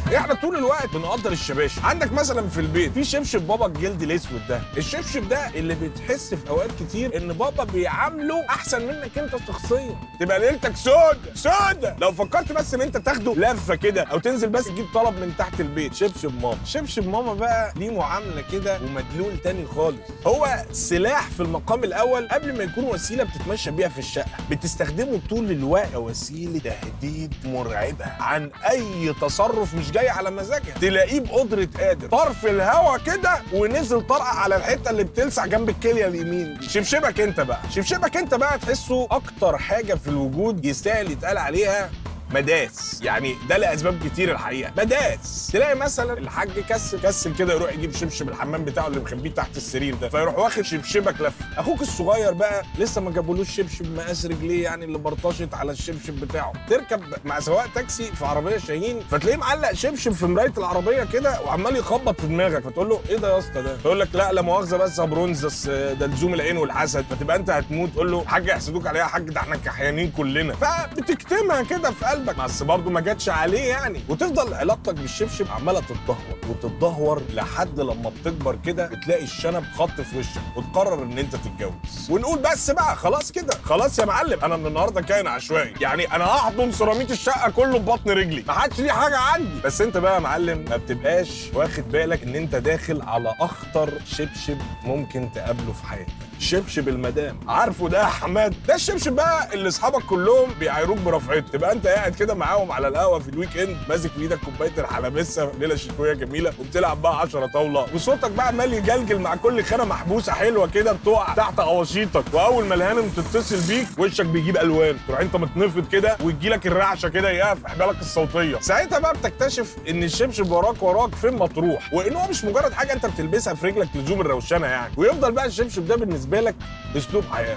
احنا طول الوقت بنقدر الشباشب عندك مثلا في البيت في شبشب بابا الجلد الاسود ده الشبشب ده اللي بتحس في اوقات كتير ان بابا بيعامله احسن منك انت شخصيا تبقى ليلتك سود سود لو فكرت بس ان انت تاخده لفه كده او تنزل بس تجيب طلب من تحت البيت شبشب ماما شبشب ماما بقى ليه معامله كده ومدلول تاني خالص هو سلاح في المقام الاول قبل ما يكون وسيله بتتمشى بيها في الشقه بتستخدمه طول الوقت وسيله تهديد مرعبه عن اي تصرف مش جاي على مزاجها تلاقيه بقدره قادر طرف الهوا كده ونزل طرقع على الحته اللي بتلسع جنب الكليه اليمين دي شبشبك انت بقى شبشبك انت بقى تحسه اكتر حاجه في الوجود يستاهل يتقال عليها مداس يعني ده لاسباب كتير الحقيقه مداس تلاقي مثلا الحاج كسل كسل كده يروح يجيب شبشب الحمام بتاعه اللي مخبيه تحت السرير ده فيروح واخد شبشبك لف اخوك الصغير بقى لسه ما جابولوش شبشب مقاس رجليه يعني اللي برطشت على الشبشب بتاعه تركب مع سواق تاكسي في عربيه شاهين فتلاقيه معلق شبشب في مرايه العربيه كده وعمال يخبط في دماغك فتقول له ايه ده يا اسطى ده يقول لك لا لا مؤاخذه بس يا برونز بس ده لزوم العين والحسد فتبقى انت هتموت تقول له حاج يحسدوك عليها يا حاج ده احنا كحيانين كلنا فبتكتمها كده في قلبك بس برضه ما جاتش عليه يعني وتفضل علاقتك بالشبشب عماله تتدهور وتتدهور لحد لما بتكبر كده بتلاقي الشنب خط في وشك وتقرر ان انت تتجوز ونقول بس بقى خلاص كده خلاص يا معلم انا من النهارده كائن عشوائي يعني انا هحضن سيراميك الشقه كله ببطن رجلي ما حدش ليه حاجه عندي بس انت بقى يا معلم ما بتبقاش واخد بالك ان انت داخل على اخطر شبشب ممكن تقابله في حياتك شبشب المدام عارفه ده يا حماد ده الشبشب بقى اللي اصحابك كلهم بيعايروك برفعته تبقى انت قاعد كده معاهم على القهوه في الويك اند ماسك في ايدك كوبايه الحلبسه ليله شتويه جميله وبتلعب بقى 10 طاوله وصوتك بقى عمال يجلجل مع كل خانه محبوسه حلوه كده بتقع تحت قواشيطك واول ما الهانم تتصل بيك وشك بيجيب الوان تروح انت متنفض كده ويجي لك الرعشه كده يقف حبالك الصوتيه ساعتها بقى بتكتشف ان الشبشب وراك وراك فين مطروح وان هو مش مجرد حاجه انت بتلبسها في رجلك لزوم الروشنه يعني ويفضل بقى الشبشب ده بالنسبه لك اسلوب حياه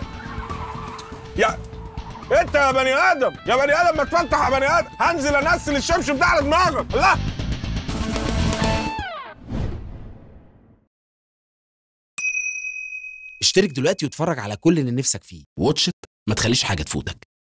يا انت يا بني ادم يا بني ادم ما تفتح يا بني ادم هنزل انزل الشبشب ده على دماغك لا اشترك دلوقتي واتفرج على كل اللي نفسك فيه واتش إت، ما تخليش حاجة تفوتك